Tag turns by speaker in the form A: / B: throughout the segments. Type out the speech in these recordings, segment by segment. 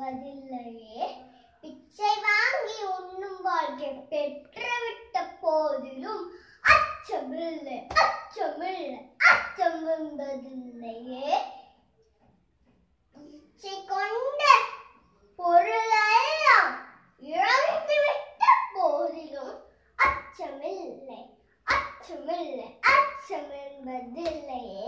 A: என்பதில்லையே பிச்சை வாங்கி உண்ணும் வாழ்க்கை பெற்றுவிட்ட போதிலும் அச்சமில்லை அச்சமில்லை அச்சம் என்பதில்லையே பிச்சை கொண்ட பொருளெல்லாம் இழந்துவிட்ட போதிலும் அச்சமில்லை அச்சமில்லை அச்சம் என்பதில்லையே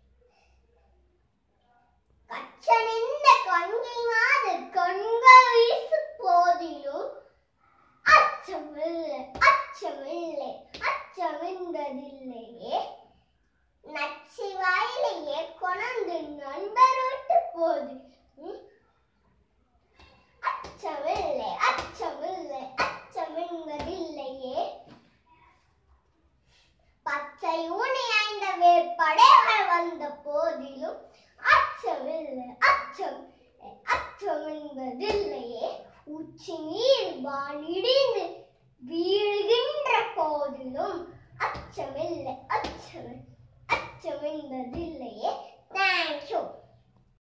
A: கச்சனிந்த கங்கை மாது கண்கள் வீசு போதிலும் அச்சமில்லை அச்சமில்லை அச்சம் என்பதில்லையே நச்சு வாயிலேயே கொணந்து நண்பர் விட்டு போதிலும் அச்சமில்லை அச்சமில்லை அச்சம் என்பதில்லையே பச்சை ஊனி ஐந்த வேற்படைகள் வந்த போதிலும் அச்சமில்லை அச்சம் அச்சம் என்பதில்லையே உச்சி நீர் வானிடிந்து வீழுகின்ற போதிலும் அச்சமில்லை அச்சம் அச்சம் என்பதில்லையே தேங்க்யூ